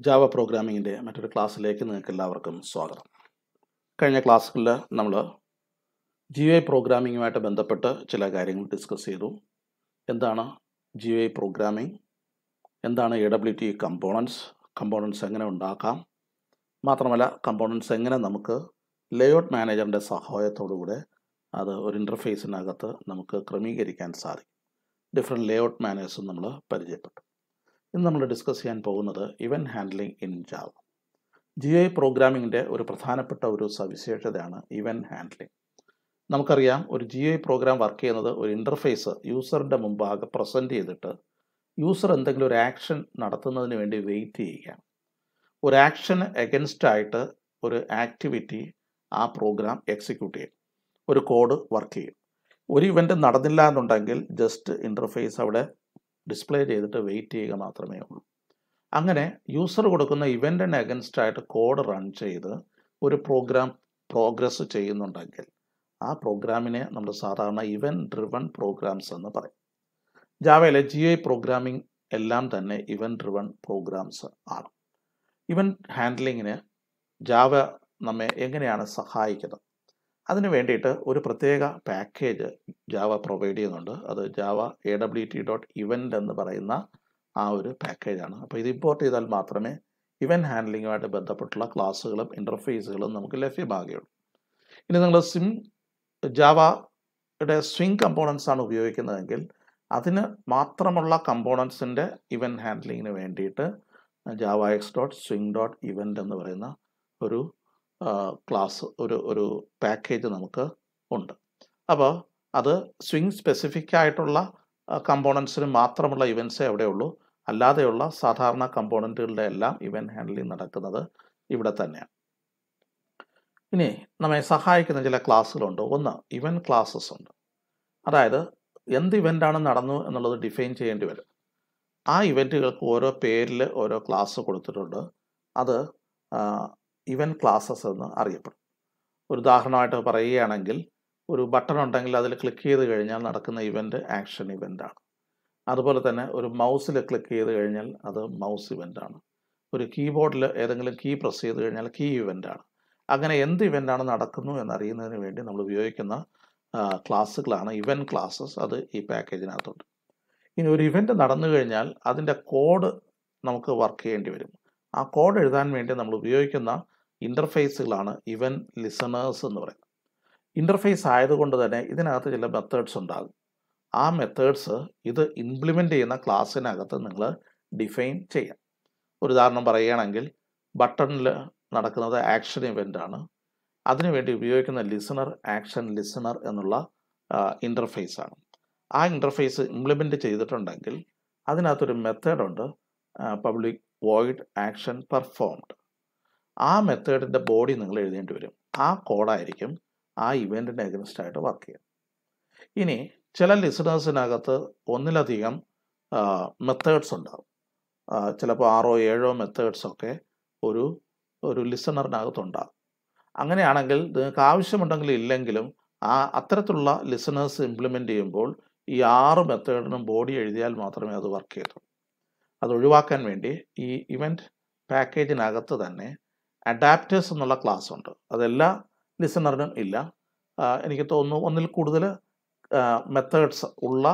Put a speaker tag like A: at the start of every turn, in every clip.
A: Java പ്രോഗ്രാമിങ്ങിൻ്റെ മറ്റൊരു ക്ലാസ്സിലേക്ക് നിങ്ങൾക്ക് എല്ലാവർക്കും സ്വാഗതം കഴിഞ്ഞ ക്ലാസ്സുകളിൽ നമ്മൾ ജി ഐ പ്രോഗ്രാമിങ്ങുമായിട്ട് ബന്ധപ്പെട്ട് ചില കാര്യങ്ങൾ ഡിസ്കസ് ചെയ്തു എന്താണ് ജി ഐ പ്രോഗ്രാമിംഗ് എന്താണ് A W T components components എങ്ങനെ ഉണ്ടാക്കാം മാത്രമല്ല കമ്പോണൻസ് എങ്ങനെ നമുക്ക് ലേഔട്ട് മാനേജറിൻ്റെ സഹായത്തോടുകൂടെ അത് ഒരു ഇൻ്റർഫേസിനകത്ത് നമുക്ക് ക്രമീകരിക്കാൻ സാധിക്കും ഡിഫറെൻറ്റ് ലേഔട്ട് മാനേഴ്സും നമ്മൾ പരിചയപ്പെട്ടു ഇന്ന് നമ്മൾ ഡിസ്കസ് ചെയ്യാൻ പോകുന്നത് event handling in Java G I പ്രോഗ്രാമിങ്ങിൻ്റെ ഒരു പ്രധാനപ്പെട്ട ഒരു സവിശേഷതയാണ് ഇവൻറ്റ് ഹാൻഡ്ലിംഗ് നമുക്കറിയാം ഒരു ജി ഐ പ്രോഗ്രാം വർക്ക് ചെയ്യുന്നത് ഒരു ഇൻ്റർഫേസ് യൂസറിൻ്റെ മുമ്പാകെ പ്രസൻറ്റ് ചെയ്തിട്ട് യൂസർ എന്തെങ്കിലും ഒരു ആക്ഷൻ നടത്തുന്നതിന് വേണ്ടി വെയിറ്റ് ചെയ്യുകയാണ് ഒരു ആക്ഷന് എഗൻസ്റ്റ് ആയിട്ട് ഒരു ആക്ടിവിറ്റി ആ പ്രോഗ്രാം എക്സിക്യൂട്ട് ചെയ്യും ഒരു കോഡ് വർക്ക് ചെയ്യും ഒരു ഇവൻ്റ് നടന്നില്ല എന്നുണ്ടെങ്കിൽ ജസ്റ്റ് ഇൻ്റർഫേസ് അവിടെ ഡിസ്പ്ലേ ചെയ്തിട്ട് വെയിറ്റ് ചെയ്യുക മാത്രമേ ഉള്ളൂ അങ്ങനെ യൂസർ കൊടുക്കുന്ന ഇവൻറ്റിന് അഗൻസ്റ്റ് ആയിട്ട് കോഡ് റൺ ചെയ്ത് ഒരു പ്രോഗ്രാം പ്രോഗ്രസ് ചെയ്യുന്നുണ്ടെങ്കിൽ ആ പ്രോഗ്രാമിനെ നമ്മൾ സാധാരണ ഇവൻറ്റ് ഡ്രിവൺ പ്രോഗ്രാംസ് എന്ന് പറയും ജാവയിലെ ജി ഐ പ്രോഗ്രാമിംഗ് എല്ലാം തന്നെ ഇവൻറ്റ് ഡ്രിവൺ പ്രോഗ്രാംസ് ആണ് ഇവൻറ്റ് ഹാൻഡ്ലിങ്ങിന് ജാവ നമ്മെ എങ്ങനെയാണ് സഹായിക്കുന്നത് അതിന് വേണ്ടിയിട്ട് ഒരു പ്രത്യേക പാക്കേജ് ജാവ പ്രൊവൈഡ് ചെയ്യുന്നുണ്ട് അത് Java A W T dot event എന്ന് പറയുന്ന ആ ഒരു പാക്കേജാണ് അപ്പോൾ ഇത് ഇമ്പോർട്ട് ചെയ്താൽ മാത്രമേ ഇവൻറ്റ് ഹാൻഡ്ലിങ്ങുമായിട്ട് ബന്ധപ്പെട്ടുള്ള ക്ലാസ്സുകളും ഇൻ്റർഫേസുകളും നമുക്ക് ലഭ്യമാകുകയുള്ളൂ ഇനി നിങ്ങൾ സിം ജാവയുടെ സ്വിംഗ് കമ്പോണൻസ് ആണ് ഉപയോഗിക്കുന്നതെങ്കിൽ അതിന് മാത്രമുള്ള കമ്പോണൻസിൻ്റെ ഇവൻറ്റ് ഹാൻഡ്ലിങ്ങിന് വേണ്ടിയിട്ട് Java X dot swing dot event എന്ന് പറയുന്ന ഒരു ക്ലാസ് ഒരു ഒരു പാക്കേജ് നമുക്ക് ഉണ്ട് അപ്പോൾ അത് സ്വിംഗ് സ്പെസിഫിക് ആയിട്ടുള്ള കമ്പോണൻസിന് മാത്രമുള്ള ഇവൻറ്റ്സേ അവിടെ ഉള്ളൂ അല്ലാതെയുള്ള സാധാരണ കമ്പോണൻറ്റുകളുടെ എല്ലാം ഇവൻറ്റ് ഹാൻഡ്ലിംഗ് നടക്കുന്നത് ഇവിടെ തന്നെയാണ് ഇനി നമ്മെ സഹായിക്കുന്ന ചില ക്ലാസ്സുകളുണ്ട് ഒന്ന് ഇവൻറ്റ് ക്ലാസ്സസ് ഉണ്ട് അതായത് എന്ത് ഇവൻ്റാണ് നടന്നു എന്നുള്ളത് ഡിഫൈൻ ചെയ്യേണ്ടി വരും ആ ഇവൻറ്റുകൾക്ക് ഓരോ പേരിൽ ഓരോ ക്ലാസ് കൊടുത്തിട്ടുണ്ട് അത് ഇവൻറ്റ് ക്ലാസ്സസ് എന്ന് അറിയപ്പെടും ഒരു ഉദാഹരണമായിട്ട് പറയുകയാണെങ്കിൽ ഒരു ബട്ടൺ ഉണ്ടെങ്കിൽ അതിൽ ക്ലിക്ക് ചെയ്ത് കഴിഞ്ഞാൽ നടക്കുന്ന ഇവൻ്റ് ആക്ഷൻ ഇവൻ്റ് ആണ് അതുപോലെ തന്നെ ഒരു മൗസിൽ ക്ലിക്ക് ചെയ്ത് കഴിഞ്ഞാൽ അത് മൗസ് ഇവൻ്റ് ആണ് ഒരു കീബോർഡിൽ ഏതെങ്കിലും കീ പ്രസ് ചെയ്ത് കഴിഞ്ഞാൽ കീ ഇവൻ്റ് ആണ് അങ്ങനെ എന്ത് ഇവൻ്റാണ് നടക്കുന്നു എന്നറിയുന്നതിന് വേണ്ടി നമ്മൾ ഉപയോഗിക്കുന്ന ക്ലാസ്സുകളാണ് ഇവൻറ്റ് ക്ലാസ്സസ് അത് ഈ പാക്കേജിനകത്തുണ്ട് ഇനി ഒരു ഇവൻ്റ് നടന്നു കഴിഞ്ഞാൽ അതിൻ്റെ കോഡ് നമുക്ക് വർക്ക് ചെയ്യേണ്ടി വരും ആ കോഡ് എഴുതാൻ വേണ്ടി നമ്മൾ ഉപയോഗിക്കുന്ന ഇൻ്റർഫേസുകളാണ് ഇവൻ ലിസണേഴ്സ് എന്ന് പറയുന്നത് ഇൻ്റർഫേസ് ആയതുകൊണ്ട് തന്നെ ഇതിനകത്ത് ചില മെത്തേഡ്സ് ഉണ്ടാകും ആ മെത്തേഡ്സ് ഇത് ഇംപ്ലിമെൻ്റ് ചെയ്യുന്ന ക്ലാസ്സിനകത്ത് നിങ്ങൾ ഡിഫൈൻ ചെയ്യാം ഒരു ഉദാഹരണം പറയുകയാണെങ്കിൽ ബട്ടണിൽ നടക്കുന്നത് ആക്ഷൻ ഇവൻ്റ് ആണ് അതിനുവേണ്ടി ഉപയോഗിക്കുന്ന ലിസണർ ആക്ഷൻ ലിസണർ എന്നുള്ള ഇൻ്റർഫേസ് ആണ് ആ ഇൻ്റർഫേസ് ഇംപ്ലിമെൻ്റ് ചെയ്തിട്ടുണ്ടെങ്കിൽ അതിനകത്തൊരു മെത്തേഡുണ്ട് പബ്ലിക് വോയിഡ് ആക്ഷൻ പെർഫോംഡ് ആ മെത്തേഡിൻ്റെ ബോഡി നിങ്ങൾ എഴുതേണ്ടി വരും ആ കോഡായിരിക്കും ആ ഇവൻറ്റിന് അഗൻസ്റ്റ് ആയിട്ട് വർക്ക് ചെയ്യുക ഇനി ചില ലിസണേഴ്സിനകത്ത് ഒന്നിലധികം മെത്തേഡ്സ് ഉണ്ടാവും ചിലപ്പോൾ ആറോ ഏഴോ മെത്തേഡ്സ് ഒക്കെ ഒരു ഒരു ലിസണറിനകത്തുണ്ടാകും അങ്ങനെയാണെങ്കിൽ നിങ്ങൾക്ക് ആവശ്യമുണ്ടെങ്കിൽ ഇല്ലെങ്കിലും ആ അത്തരത്തിലുള്ള ലിസണേഴ്സ് ഇംപ്ലിമെൻ്റ് ചെയ്യുമ്പോൾ ഈ ആറ് മെത്തേഡിനും ബോഡി എഴുതിയാൽ മാത്രമേ അത് വർക്ക് ചെയ്യത്തുള്ളൂ അത് ഒഴിവാക്കാൻ വേണ്ടി ഈ ഇവൻറ്റ് പാക്കേജിനകത്ത് തന്നെ അഡാപ്റ്റേഴ്സ് എന്നുള്ള ക്ലാസ് ഉണ്ട് അതെല്ലാ ലിസണറിനും ഇല്ല എനിക്ക് തോന്നുന്നു ഒന്നിൽ കൂടുതൽ മെത്തേഡ്സ് ഉള്ള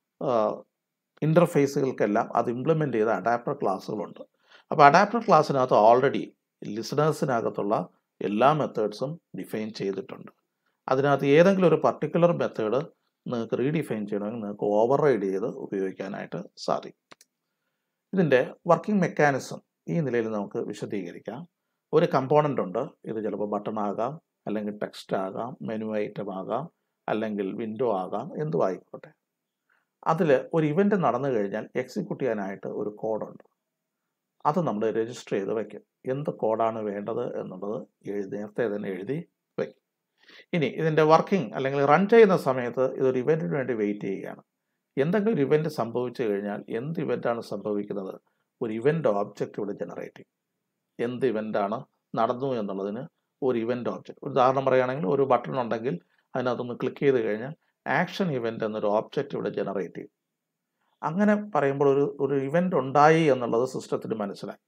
A: ഇൻ്റർഫേസുകൾക്കെല്ലാം അത് ഇംപ്ലിമെൻ്റ് ചെയ്ത അഡാപ്റ്റർ ക്ലാസ്സുകളുണ്ട് അപ്പോൾ അഡാപ്റ്റർ ക്ലാസ്സിനകത്ത് ഓൾറെഡി ലിസണേഴ്സിനകത്തുള്ള എല്ലാ മെത്തേഡ്സും ഡിഫൈൻ ചെയ്തിട്ടുണ്ട് അതിനകത്ത് ഏതെങ്കിലും ഒരു പർട്ടിക്കുലർ മെത്തേഡ് നിങ്ങൾക്ക് റീഡിഫൈൻ ചെയ്യണമെങ്കിൽ നിങ്ങൾക്ക് ഓവർ റൈഡ് ചെയ്ത് ഉപയോഗിക്കാനായിട്ട് സാധിക്കും ഇതിൻ്റെ വർക്കിംഗ് മെക്കാനിസം ഈ നിലയിൽ നമുക്ക് വിശദീകരിക്കാം ഒരു കമ്പോണൻ്റ് ഉണ്ട് ഇത് ചിലപ്പോൾ ബട്ടൺ ആകാം അല്ലെങ്കിൽ ടെക്സ്റ്റ് ആകാം മെനു ഐറ്റം ആകാം അല്ലെങ്കിൽ വിൻഡോ ആകാം എന്തും ആയിക്കോട്ടെ അതിൽ ഒരു ഇവൻ്റ് നടന്നു കഴിഞ്ഞാൽ എക്സിക്യൂട്ട് ചെയ്യാനായിട്ട് ഒരു കോഡുണ്ട് അത് നമ്മൾ രജിസ്റ്റർ ചെയ്ത് വയ്ക്കും എന്ത് കോഡാണ് വേണ്ടത് എന്നുള്ളത് എഴുതി നേരത്തെ തന്നെ എഴുതി വയ്ക്കും ഇനി ഇതിൻ്റെ വർക്കിംഗ് അല്ലെങ്കിൽ റൺ ചെയ്യുന്ന സമയത്ത് ഇതൊരു ഇവൻറ്റിന് വേണ്ടി വെയിറ്റ് ചെയ്യുകയാണ് എന്തെങ്കിലും ഒരു ഇവൻറ്റ് സംഭവിച്ചു കഴിഞ്ഞാൽ എന്ത് ഇവൻ്റാണ് സംഭവിക്കുന്നത് ഒരു ഇവൻ്റ് ഓബ്ജക്റ്റ് ഇവിടെ ജനറേറ്റ് ചെയ്യും എന്ത് ഇവൻ്റാണ് നടന്നു എന്നുള്ളതിന് ഒരു ഇവൻ്റ് ഓബ്ജക്റ്റ് ഉദാഹരണം പറയുകയാണെങ്കിൽ ഒരു ബട്ടൺ ഉണ്ടെങ്കിൽ അതിനകത്തൊന്ന് ക്ലിക്ക് ചെയ്ത് കഴിഞ്ഞാൽ ആക്ഷൻ ഇവൻ്റ് എന്നൊരു ഓബ്ജക്റ്റ് ഇവിടെ ജനറേറ്റ് ചെയ്യും അങ്ങനെ പറയുമ്പോൾ ഒരു ഒരു ഇവൻ്റ് ഉണ്ടായി എന്നുള്ളത് സിസ്റ്റത്തിന് മനസ്സിലായി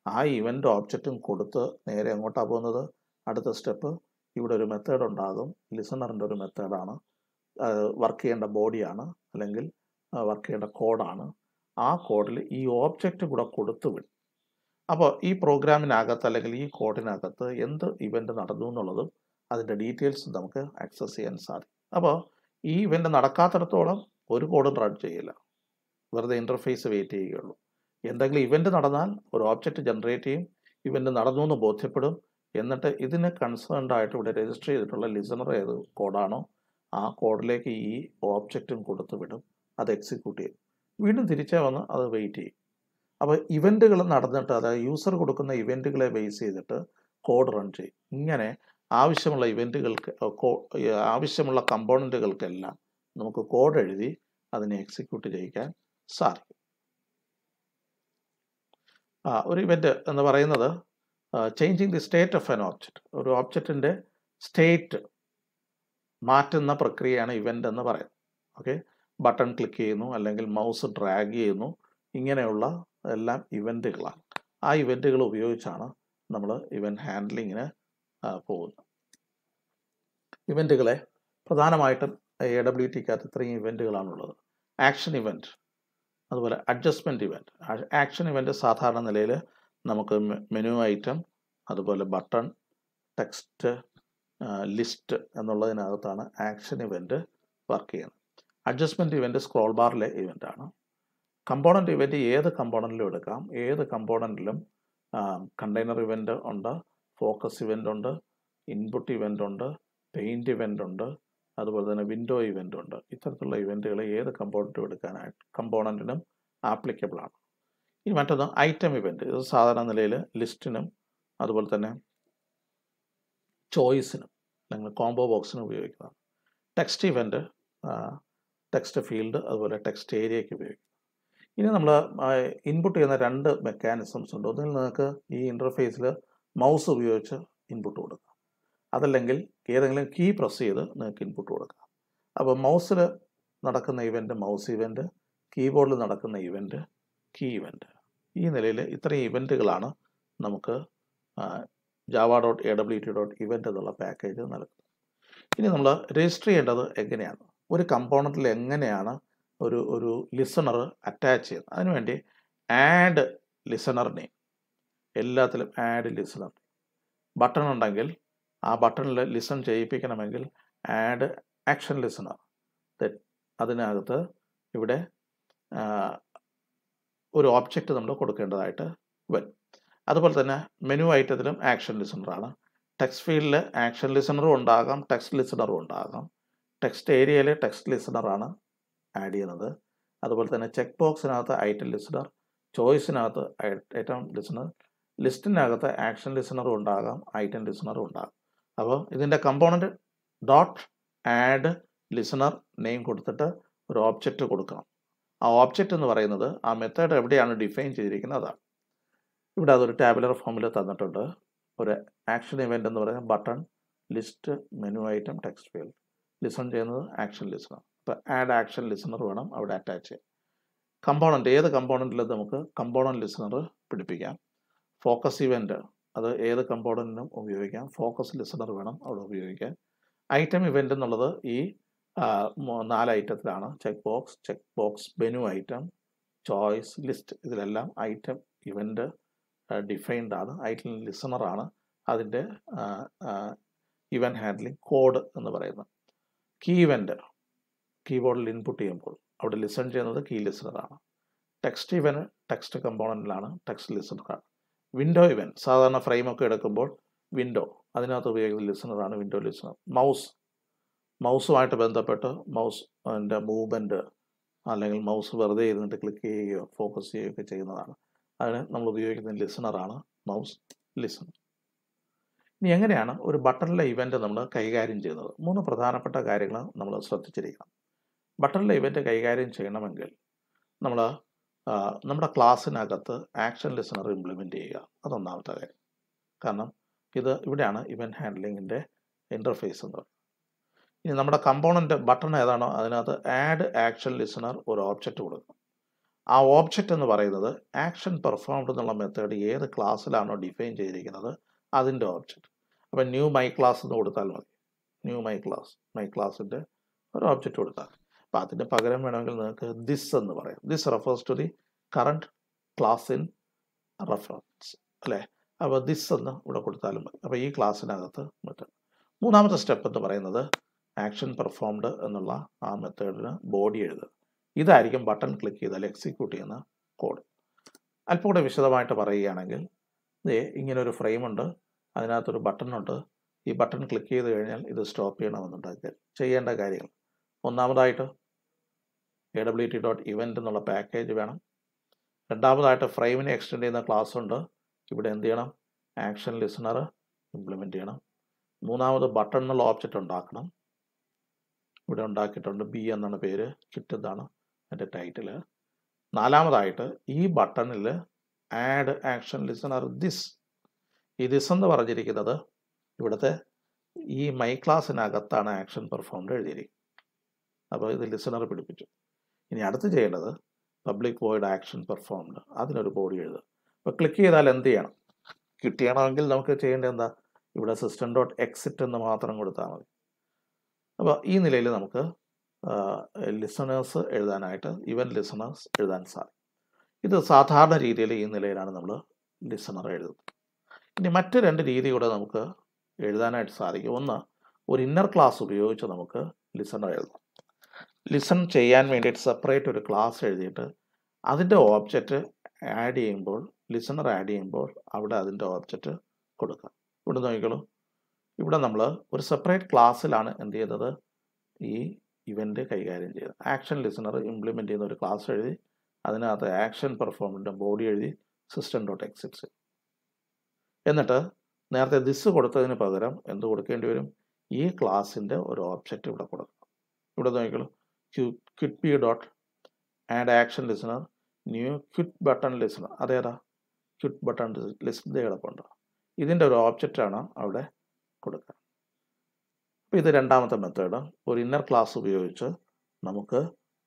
A: ആ ഇവൻ്റ് ഓബ്ജക്റ്റും കൊടുത്ത് നേരെ എങ്ങോട്ടാണ് പോകുന്നത് അടുത്ത സ്റ്റെപ്പ് ഇവിടെ ഒരു മെത്തേഡ് ഉണ്ടാകും ലിസണറിൻ്റെ ഒരു മെത്തേഡാണ് വർക്ക് ചെയ്യേണ്ട ബോഡിയാണ് അല്ലെങ്കിൽ വർക്ക് ചെയ്യേണ്ട കോഡാണ് ആ കോഡിൽ ഈ ഓബ്ജക്റ്റ് കൂടെ കൊടുത്തു വിടും അപ്പോൾ ഈ പ്രോഗ്രാമിനകത്ത് അല്ലെങ്കിൽ ഈ കോഡിനകത്ത് എന്ത് ഇവൻ്റ് നടന്നു എന്നുള്ളതും അതിൻ്റെ ഡീറ്റെയിൽസ് നമുക്ക് ആക്സസ് ചെയ്യാൻ സാധിക്കും അപ്പോൾ ഈ ഇവൻ്റ് നടക്കാത്തിടത്തോളം ഒരു കോഡും റൺ ചെയ്യില്ല വെറുതെ ഇൻ്റർഫേസ് വെയിറ്റ് ചെയ്യുകയുള്ളൂ എന്തെങ്കിലും ഇവൻ്റ് നടന്നാൽ ഒരു ഓബ്ജക്റ്റ് ജനറേറ്റ് ചെയ്യും ഇവൻ്റ് നടന്നു എന്ന് ബോധ്യപ്പെടും എന്നിട്ട് ഇതിന് കൺസേൺഡ് ആയിട്ട് ഇവിടെ രജിസ്റ്റർ ചെയ്തിട്ടുള്ള ലിസണർ ഏത് കോഡാണോ ആ കോഡിലേക്ക് ഈ ഓബ്ജക്റ്റും കൊടുത്തു വിടും അത് എക്സിക്യൂട്ട് ചെയ്യും വീണ്ടും തിരിച്ചേ വന്ന് അത് വെയിറ്റ് ചെയ്യും അപ്പോൾ ഇവൻറ്റുകൾ നടന്നിട്ട് അതായത് യൂസർ കൊടുക്കുന്ന ഇവൻറ്റുകളെ ബേസ് ചെയ്തിട്ട് കോഡ് റൺ ചെയ്യും ഇങ്ങനെ ആവശ്യമുള്ള ഇവൻറ്റുകൾക്ക് ആവശ്യമുള്ള കമ്പോണൻറ്റുകൾക്കെല്ലാം നമുക്ക് കോഡ് എഴുതി അതിനെ എക്സിക്യൂട്ട് ചെയ്യിക്കാൻ സാധിക്കും ഒരു ഇവൻ്റ് എന്ന് പറയുന്നത് changing the state of an object ഒരു ഓബ്ജക്റ്റിൻ്റെ സ്റ്റേറ്റ് മാറ്റുന്ന പ്രക്രിയയാണ് ഇവൻ്റ് എന്ന് പറയുന്നത് ഓക്കെ ബട്ടൺ ക്ലിക്ക് ചെയ്യുന്നു അല്ലെങ്കിൽ മൗസ് ഡ്രാഗ് ചെയ്യുന്നു ഇങ്ങനെയുള്ള എല്ലാം ഇവൻറ്റുകളാണ് ആ ഇവൻറ്റുകൾ ഉപയോഗിച്ചാണ് നമ്മൾ ഇവൻറ്റ് ഹാൻഡ്ലിങ്ങിന് പോകുന്നത് ഇവൻറ്റുകളെ പ്രധാനമായിട്ടും എ ഡബ്ല്യു ടിക്കകത്ത് ഇത്രയും ഇവൻറ്റുകളാണുള്ളത് ആക്ഷൻ ഇവൻറ്റ് അതുപോലെ അഡ്ജസ്റ്റ്മെൻറ്റ് ഇവൻറ്റ് ആക്ഷൻ ഇവൻറ്റ് സാധാരണ നിലയിൽ നമുക്ക് മെനു ഐറ്റം അതുപോലെ ബട്ടൺ ടെക്സ്റ്റ് ലിസ്റ്റ് എന്നുള്ളതിനകത്താണ് ആക്ഷൻ ഇവൻറ്റ് വർക്ക് ചെയ്യുന്നത് അഡ്ജസ്റ്റ്മെൻറ്റ് ഇവൻറ്റ് സ്ക്രോൾ ബാറിലെ ഇവൻ്റ് ആണ് കമ്പോണൻ്റ് ഇവൻറ്റ് ഏത് കമ്പോണൻറ്റിലും എടുക്കാം ഏത് കമ്പോണൻറ്റിലും കണ്ടെയ്നർ ഇവൻ്റ് ഉണ്ട് ഫോക്കസ് ഇവൻ്റ് ഉണ്ട് ഇൻപുട്ട് ഇവൻ്റ് ഉണ്ട് പെയിൻറ്റ് ഇവൻ്റ് ഉണ്ട് അതുപോലെ തന്നെ വിൻഡോ ഇവൻ്റ് ഉണ്ട് ഇത്തരത്തിലുള്ള ഇവൻറ്റുകൾ ഏത് കമ്പോണൻറ്റും എടുക്കാനായിട്ട് കമ്പോണൻറ്റിനും ആപ്ലിക്കബിൾ ആണ് ഇനി മറ്റൊന്ന് ഐറ്റം ഇവൻറ്റ് ഇത് സാധാരണ നിലയിൽ ലിസ്റ്റിനും അതുപോലെ തന്നെ ചോയ്സിനും അല്ലെങ്കിൽ കോംബോ ബോക്സിനും ഉപയോഗിക്കുന്നതാണ് ടെക്സ്റ്റ് ഇവൻറ്റ് ടെക്സ്റ്റ് ഫീൽഡ് അതുപോലെ ടെക്സ്റ്റ് ഏരിയയ്ക്ക് ഉപയോഗിക്കും ഇനി നമ്മൾ ഇൻപുട്ട് ചെയ്യുന്ന രണ്ട് മെക്കാനിസംസ് ഉണ്ട് ഒന്നിൽ നിങ്ങൾക്ക് ഈ ഇൻ്റർഫേസിൽ മൗസ് ഉപയോഗിച്ച് ഇൻപുട്ട് കൊടുക്കാം അതല്ലെങ്കിൽ ഏതെങ്കിലും കീ പ്രസ് ചെയ്ത് നിങ്ങൾക്ക് ഇൻപുട്ട് കൊടുക്കാം അപ്പോൾ മൗസിൽ നടക്കുന്ന ഇവൻ്റ് മൗസ് ഇവൻ്റ് കീബോർഡിൽ നടക്കുന്ന ഇവൻ്റ് കീ ഇവൻ്റ് ഈ നിലയിൽ ഇത്രയും ഇവൻറ്റുകളാണ് നമുക്ക് Java dot A W T dot event എന്നുള്ള പാക്കേജ് നൽകുന്നത് ഇനി നമ്മൾ രജിസ്റ്റർ ചെയ്യേണ്ടത് എങ്ങനെയാണ് ഒരു കമ്പോണൻറ്റിൽ എങ്ങനെയാണ് ഒരു ഒരു ലിസണർ അറ്റാച്ച് ചെയ്യുന്നത് അതിനുവേണ്ടി ആഡ് ലിസണർ നെയിം എല്ലാത്തിലും ആഡ് ലിസണർ ബട്ടൺ ഉണ്ടെങ്കിൽ ആ ബട്ടണിൽ ലിസൺ ചെയ്യിപ്പിക്കണമെങ്കിൽ ആഡ് ആക്ഷൻ ലിസണർ അതിനകത്ത് ഇവിടെ ഒരു ഓബ്ജക്റ്റ് നമ്മൾ കൊടുക്കേണ്ടതായിട്ട് വരും അതുപോലെ തന്നെ മെനു ഐറ്റത്തിലും ആക്ഷൻ ലിസണറാണ് ടെക്സ്റ്റ് ഫീൽഡിൽ ആക്ഷൻ ലിസണറും ഉണ്ടാകാം ടെക്സ്റ്റ് ലിസണറും ഉണ്ടാകാം ടെക്സ്റ്റ് ഏരിയയിൽ ടെക്സ്റ്റ് ലിസണറാണ് ആഡ് ചെയ്യുന്നത് അതുപോലെ തന്നെ ചെക്ക് ബോക്സിനകത്ത് ഐറ്റം ലിസണർ ചോയ്സിനകത്ത് ഐറ്റം ലിസണർ ലിസ്റ്റിനകത്ത് ആക്ഷൻ ലിസണറും ഉണ്ടാകാം ഐറ്റം ലിസണറും ഉണ്ടാകാം അപ്പോൾ ഇതിൻ്റെ component dot add listener name കൊടുത്തിട്ട് ഒരു ഓബ്ജക്റ്റ് കൊടുക്കണം ആ ഓബ്ജക്റ്റ് എന്ന് പറയുന്നത് ആ മെത്തേഡ് എവിടെയാണ് ഡിഫൈൻ ചെയ്തിരിക്കുന്നത് അതാണ് ഇവിടെ അതൊരു ടാബുലർ ഫോമിൽ തന്നിട്ടുണ്ട് ഒരു ആക്ഷൻ ഇവൻ്റ് എന്ന് പറയുന്നത് button list menu item text field listen ചെയ്യുന്നത് ആക്ഷൻ ലിസണർ അപ്പോൾ ആഡ് ആക്ഷൻ ലിസണർ വേണം അവിടെ അറ്റാച്ച് ചെയ്യാൻ കമ്പോണൻറ്റ് ഏത് കമ്പോണൻറ്റിലും നമുക്ക് കമ്പോണൻറ്റ് ലിസണർ പിടിപ്പിക്കാം ഫോക്കസ് ഇവൻ്റ് അത് ഏത് കമ്പോണൻറ്റിനും ഉപയോഗിക്കാം ഫോക്കസ് ലിസണർ വേണം അവിടെ ഉപയോഗിക്കാൻ ഐറ്റം ഇവൻ്റ് എന്നുള്ളത് ഈ നാല് ഐറ്റത്തിലാണ് check box check box menu item choice list ഇതിലെല്ലാം ഐറ്റം ഇവൻ്റ് ഡിഫൈൻഡ് ആണ് ഐറ്റം ലിസണറാണ് അതിൻ്റെ ഇവൻ്റ് ഹാൻഡ്ലിംഗ് കോഡ് എന്ന് പറയുന്നത് കീ ഇവൻ്റ് കീബോർഡിൽ ഇൻപുട്ട് ചെയ്യുമ്പോൾ അവിടെ ലിസൺ ചെയ്യുന്നത് കീ ലിസണറാണ് ടെക്സ്റ്റ് ഇവൻ ടെക്സ്റ്റ് കമ്പോണൻറ്റിലാണ് ടെക്സ്റ്റ് ലിസണറാണ് വിൻഡോ ഇവൻ സാധാരണ ഫ്രെയിമൊക്കെ എടുക്കുമ്പോൾ വിൻഡോ അതിനകത്ത് ഉപയോഗിക്കുന്ന ലിസണറാണ് വിൻഡോ ലിസണർ മൗസ് മൗസുമായിട്ട് ബന്ധപ്പെട്ട് മൗസ് അതിൻ്റെ മൂവ്മെൻറ്റ് അല്ലെങ്കിൽ മൗസ് വെറുതെ ഇരുന്നിട്ട് ക്ലിക്ക് ചെയ്യുകയോ ഫോക്കസ് ചെയ്യുകയോ ഒക്കെ ചെയ്യുന്നതാണ് അതിന് നമ്മൾ ഉപയോഗിക്കുന്ന ലിസണറാണ് മൗസ് ലിസണർ ഇനി എങ്ങനെയാണ് ഒരു ബട്ടണിലെ ഇവൻ്റ് നമ്മൾ കൈകാര്യം ചെയ്യുന്നത് മൂന്ന് പ്രധാനപ്പെട്ട കാര്യങ്ങൾ നമ്മൾ ശ്രദ്ധിച്ചിരിക്കണം ബട്ടണിലെ ഇവൻ്റ് കൈകാര്യം ചെയ്യണമെങ്കിൽ നമ്മൾ നമ്മുടെ ക്ലാസ്സിനകത്ത് ആക്ഷൻ ലിസണർ ഇംപ്ലിമെൻ്റ് ചെയ്യുക അതൊന്നാമത്തെ കാര്യം കാരണം ഇത് ഇവിടെയാണ് ഇവൻ്റ് ഹാൻഡ്ലിങ്ങിൻ്റെ ഇൻ്റർഫേസ് എന്ന് പറയുന്നത് ഇനി നമ്മുടെ കമ്പോണൻ്റ് ബട്ടൺ ഏതാണോ അതിനകത്ത് ആഡ് ആക്ഷൻ ലിസണർ ഒരു ഓബ്ജക്റ്റ് കൊടുക്കണം ആ ഓബ്ജക്റ്റ് എന്ന് പറയുന്നത് ആക്ഷൻ പെർഫോംഡ് എന്നുള്ള മെത്തേഡ് ഏത് ക്ലാസ്സിലാണോ ഡിഫൈൻ ചെയ്തിരിക്കുന്നത് അതിൻ്റെ ഓബ്ജക്റ്റ് അപ്പം ന്യൂ മൈ ക്ലാസ് എന്ന് കൊടുത്താൽ മതി ന്യൂ മൈ ക്ലാസ് മൈ ക്ലാസ്സിൻ്റെ ഒരു ഓബ്ജക്റ്റ് കൊടുത്താൽ അപ്പോൾ അതിന് പകരം വേണമെങ്കിൽ നിങ്ങൾക്ക് ദിസ് എന്ന് പറയാം this refers to the current class in reference അല്ലേ അപ്പോൾ ദിസ് എന്ന് ഇവിടെ കൊടുത്താലും മതി അപ്പോൾ ഈ ക്ലാസ്സിനകത്ത് മറ്റേ മൂന്നാമത്തെ സ്റ്റെപ്പ് എന്ന് പറയുന്നത് ആക്ഷൻ പെർഫോംഡ് എന്നുള്ള ആ മെത്തേഡിന് ബോഡി എഴുതുക ഇതായിരിക്കും ബട്ടൺ ക്ലിക്ക് ചെയ്താൽ എക്സിക്യൂട്ട് ചെയ്യുന്ന കോഡ് അല്പം കൂടെ വിശദമായിട്ട് പറയുകയാണെങ്കിൽ ദേ ഇങ്ങനെ ഒരു ഫ്രെയിമുണ്ട് അതിനകത്തൊരു ബട്ടൺ ഉണ്ട് ഈ ബട്ടൺ ക്ലിക്ക് ചെയ്ത് കഴിഞ്ഞാൽ ഇത് സ്റ്റോപ്പ് ചെയ്യണമെന്നുണ്ടെങ്കിൽ ചെയ്യേണ്ട കാര്യങ്ങൾ ഒന്നാമതായിട്ട് A W T dot event എന്നുള്ള പാക്കേജ് വേണം രണ്ടാമതായിട്ട് ഫ്രെയിമിനെ എക്സ്റ്റെൻഡ് ചെയ്യുന്ന ക്ലാസ് ഉണ്ട് ഇവിടെ എന്ത് ചെയ്യണം ആക്ഷൻ ലിസണർ ഇംപ്ലിമെൻ്റ് ചെയ്യണം മൂന്നാമത് ബട്ടൺ എന്നുള്ള ഓബ്ജക്റ്റ് ഉണ്ടാക്കണം ഇവിടെ ഉണ്ടാക്കിയിട്ടുണ്ട് ബി എന്നാണ് പേര് കിട്ടുന്നതാണ് എൻ്റെ ടൈറ്റിൽ നാലാമതായിട്ട് ഈ ബട്ടണിൽ ആഡ് ആക്ഷൻ ലിസണർ ദിസ് ഈ ദിസ് എന്ന് പറഞ്ഞിരിക്കുന്നത് ഇവിടുത്തെ ഈ മൈ ക്ലാസ്സിനകത്താണ് ആക്ഷൻ പെർഫോംഡ് എഴുതിയിരിക്കുന്നത് അപ്പോൾ ഇത് ലിസണർ പിടിപ്പിച്ചു ഇനി അടുത്ത് ചെയ്യേണ്ടത് പബ്ലിക് വോയിഡ് ആക്ഷൻ പെർഫോംഡ് അതിനൊരു ബോഡി എഴുതുക അപ്പോൾ ക്ലിക്ക് ചെയ്താൽ എന്ത് ചെയ്യണം കിട്ടിയണമെങ്കിൽ നമുക്ക് ചെയ്യേണ്ടത് എന്താ ഇവിടെ സിസ്റ്റം ഡോട്ട് എക്സിറ്റ് എന്ന് മാത്രം കൊടുത്താൽ മതി അപ്പോൾ ഈ നിലയിൽ നമുക്ക് ലിസണേഴ്സ് എഴുതാനായിട്ട് ഇവൻ ലിസണേഴ്സ് എഴുതാൻ സാധിക്കും ഇത് സാധാരണ രീതിയിൽ ഈ നിലയിലാണ് നമ്മൾ ലിസണർ എഴുതുന്നത് ഇനി മറ്റ് രണ്ട് രീതി കൂടെ നമുക്ക് എഴുതാനായിട്ട് സാധിക്കും ഒന്ന് ഒരു ഇന്നർ ക്ലാസ് ഉപയോഗിച്ച് നമുക്ക് ലിസണർ എഴുതാം ലിസൺ ചെയ്യാൻ വേണ്ടിയിട്ട് സെപ്പറേറ്റ് ഒരു ക്ലാസ് എഴുതിയിട്ട് അതിൻ്റെ ഓബ്ജക്റ്റ് ആഡ് ചെയ്യുമ്പോൾ ലിസണർ ആഡ് ചെയ്യുമ്പോൾ അവിടെ അതിൻ്റെ ഓബ്ജക്റ്റ് കൊടുക്കാം ഇവിടെ നോക്കിക്കോളൂ ഇവിടെ നമ്മൾ ഒരു സെപ്പറേറ്റ് ക്ലാസ്സിലാണ് എന്ത് ചെയ്തത് ഈ ഇവൻ്റ് കൈകാര്യം ചെയ്തത് ആക്ഷൻ ലിസണർ ഇംപ്ലിമെൻ്റ് ചെയ്യുന്ന ഒരു ക്ലാസ് എഴുതി അതിനകത്ത് ആക്ഷൻ പെർഫോമിൻ്റെ ബോഡി എഴുതി സിസ്റ്റം ഡോട്ട് എക്സിറ്റ്സ് എന്നിട്ട് നേരത്തെ ദിസ് കൊടുത്തതിന് പകരം എന്ത് കൊടുക്കേണ്ടി വരും ഈ ക്ലാസ്സിൻ്റെ ഒരു ഓബ്ജക്റ്റ് ഇവിടെ കൊടുക്കണം ഇവിടെ നോക്കിക്കോളൂ Q quit P dot add action listener new quit button listener അതേതാ ക്വിറ്റ് ബട്ടൺ ലിസ്റ്റ് കിടപ്പുണ്ട് ഇതിൻ്റെ ഒരു ഓബ്ജക്റ്റാണ് അവിടെ കൊടുക്കുക അപ്പോൾ ഇത് രണ്ടാമത്തെ മെത്തേഡ് ഒരു ഇന്നർ ക്ലാസ് ഉപയോഗിച്ച് നമുക്ക്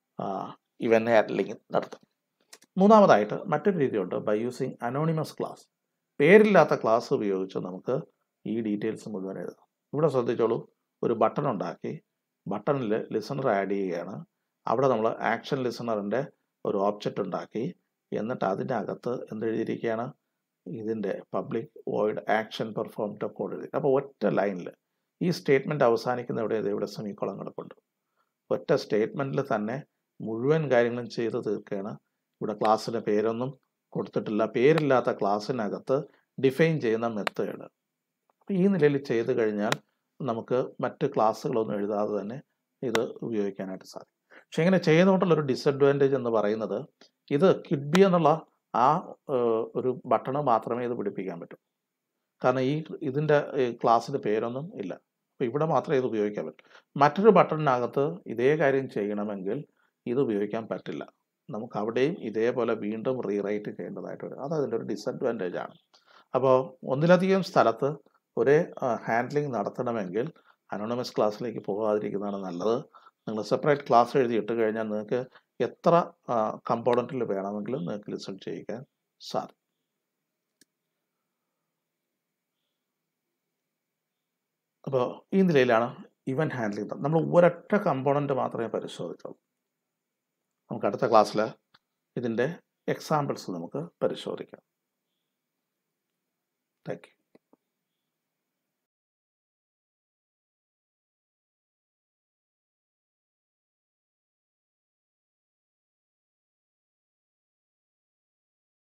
A: ഇവൻ ഹാൻഡ്ലിംഗ് നടത്താം മൂന്നാമതായിട്ട് മറ്റൊരു രീതിയുണ്ട് ബൈ യൂസിങ് അനോണിമസ് ക്ലാസ് പേരില്ലാത്ത ക്ലാസ് ഉപയോഗിച്ച് നമുക്ക് ഈ ഡീറ്റെയിൽസ് മുഴുവൻ എഴുതാം ഇവിടെ ശ്രദ്ധിച്ചോളൂ ഒരു ബട്ടൺ ഉണ്ടാക്കി ബട്ടണിൽ ലിസണർ ആഡ് ചെയ്യുകയാണ് അവിടെ നമ്മൾ ആക്ഷൻ ലിസണറിൻ്റെ ഒരു ഓബ്ജക്റ്റ് ഉണ്ടാക്കി എന്നിട്ട് അതിൻ്റെ അകത്ത് എന്തെഴുതിയിരിക്കുകയാണ് ഇതിൻ്റെ public void action performed code എഴുതി അപ്പോൾ ഒറ്റ ലൈനിൽ ഈ സ്റ്റേറ്റ്മെൻറ്റ് അവസാനിക്കുന്ന എവിടെ ഇവിടെ സെമിക്കോളം കിടപ്പുണ്ട് ഒറ്റ സ്റ്റേറ്റ്മെൻറ്റിൽ തന്നെ മുഴുവൻ കാര്യങ്ങളും ചെയ്ത് തീർക്കുകയാണ് ഇവിടെ ക്ലാസ്സിൻ്റെ പേരൊന്നും കൊടുത്തിട്ടില്ല പേരില്ലാത്ത ക്ലാസ്സിനകത്ത് ഡിഫൈൻ ചെയ്യുന്ന മെത്തേഡ് അപ്പോൾ ഈ നിലയിൽ ചെയ്ത് കഴിഞ്ഞാൽ നമുക്ക് മറ്റ് ക്ലാസ്സുകളൊന്നും എഴുതാതെ തന്നെ ഇത് ഉപയോഗിക്കാനായിട്ട് സാധിക്കും പക്ഷേ ഇങ്ങനെ ചെയ്യുന്നതുകൊണ്ടുള്ളൊരു ഡിസഡ്വാൻറ്റേജ് എന്ന് പറയുന്നത് ഇത് കിഡ്ബി എന്നുള്ള ആ ഒരു ബട്ടണ് മാത്രമേ ഇത് പിടിപ്പിക്കാൻ പറ്റൂ കാരണം ഈ ഇതിൻ്റെ ക്ലാസ്സിൻ്റെ പേരൊന്നും ഇല്ല അപ്പോൾ ഇവിടെ മാത്രമേ ഇത് ഉപയോഗിക്കാൻ പറ്റൂ മറ്റൊരു ബട്ടണിനകത്ത് ഇതേ കാര്യം ചെയ്യണമെങ്കിൽ ഇത് ഉപയോഗിക്കാൻ പറ്റില്ല നമുക്ക് അവിടെയും ഇതേപോലെ വീണ്ടും റീറൈറ്റ് ചെയ്യേണ്ടതായിട്ട് വരും അത് അതിൻ്റെ ഒരു ഡിസഡ്വാൻറ്റേജ് ആണ് അപ്പോൾ ഒന്നിലധികം സ്ഥലത്ത് ഒരേ ഹാൻഡ്ലിംഗ് നടത്തണമെങ്കിൽ അനോണമസ് ക്ലാസ്സിലേക്ക് പോകാതിരിക്കുന്നതാണ് നല്ലത് നിങ്ങൾ സെപ്പറേറ്റ് ക്ലാസ് എഴുതി ഇട്ട് കഴിഞ്ഞാൽ നിങ്ങൾക്ക് എത്ര കമ്പോണൻറ്റിൽ വേണമെങ്കിലും നിങ്ങൾക്ക് ലിസൺ ചെയ്യിക്കാൻ സാധിക്കും അപ്പോൾ ഈ നിലയിലാണ് ഇവൻ ഹാൻഡ്ലിംഗ് നമ്മൾ ഒരൊറ്റ കമ്പോണൻറ്റ് മാത്രമേ പരിശോധിച്ചുള്ളൂ നമുക്ക് അടുത്ത ക്ലാസ്സിൽ ഇതിൻ്റെ എക്സാമ്പിൾസ് നമുക്ക് പരിശോധിക്കാം താങ്ക് യു